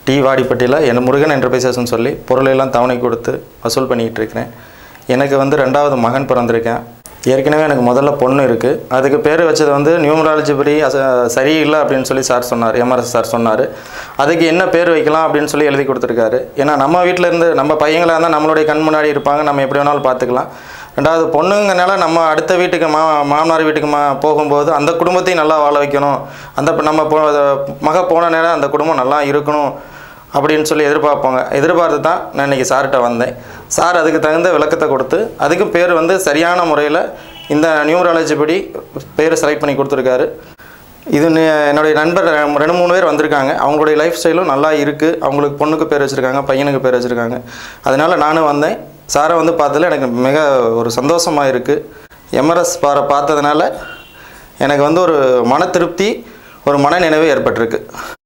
D வாடிப்பட்டியில் என் முருகன் என்டர்பிரைசஸ்னு சொல்லி பொருளெல்லாம் தவணை கொடுத்து வசூல் பண்ணிக்கிட்டு இருக்கிறேன் எனக்கு வந்து ரெண்டாவது மகன் பிறந்திருக்கேன் ஏற்கனவே எனக்கு முதல்ல பொண்ணு இருக்குது அதுக்கு பேர் வச்சது வந்து நியூமராலஜி படி அச சரியில்லை அப்படின்னு சொல்லி சார் சொன்னார் எம்ஆர்எஸ் சார் சொன்னார் அதுக்கு என்ன பேர் வைக்கலாம் அப்படின்னு சொல்லி எழுதி கொடுத்துருக்காரு ஏன்னா நம்ம வீட்டில் இருந்து நம்ம பையங்களாக இருந்தால் நம்மளுடைய கண் முன்னாடி இருப்பாங்க நம்ம எப்படி வேணாலும் பார்த்துக்கலாம் ரெண்டாவது பொண்ணுங்கனால நம்ம அடுத்த வீட்டுக்கு மா மாமனார் வீட்டுக்கு மா போகும்போது அந்த குடும்பத்தையும் நல்லா வாழ வைக்கணும் அந்த ப- நம்ம போ மக போன நேரம் அந்த குடும்பம் நல்லா இருக்கணும் அப்படின்னு சொல்லி எதிர்பார்ப்பாங்க எதிர்பார்த்து தான் நான் இன்றைக்கி சார்கிட்ட வந்தேன் சார் அதுக்கு தகுந்த விளக்கத்தை கொடுத்து அதுக்கு பேர் வந்து சரியான முறையில் இந்த நியூமராலஜி படி பேர் செலக்ட் பண்ணி கொடுத்துருக்காரு இது நி- என்னுடைய நண்பர் ரெண்டு மூணு பேர் வந்திருக்காங்க அவங்களுடைய லைஃப் ஸ்டைலும் நல்லா இருக்குது அவங்களுக்கு பொண்ணுக்கு பேர் வச்சுருக்காங்க பையனுக்கு பேர் வச்சுருக்காங்க அதனால் நானும் வந்தேன் சாரை வந்து பார்த்ததுல எனக்கு மிக ஒரு சந்தோஷமாக இருக்குது எம்ஆர்எஸ் பாரை பார்த்ததுனால எனக்கு வந்து ஒரு மன திருப்தி ஒரு மன நினைவு ஏற்பட்டிருக்கு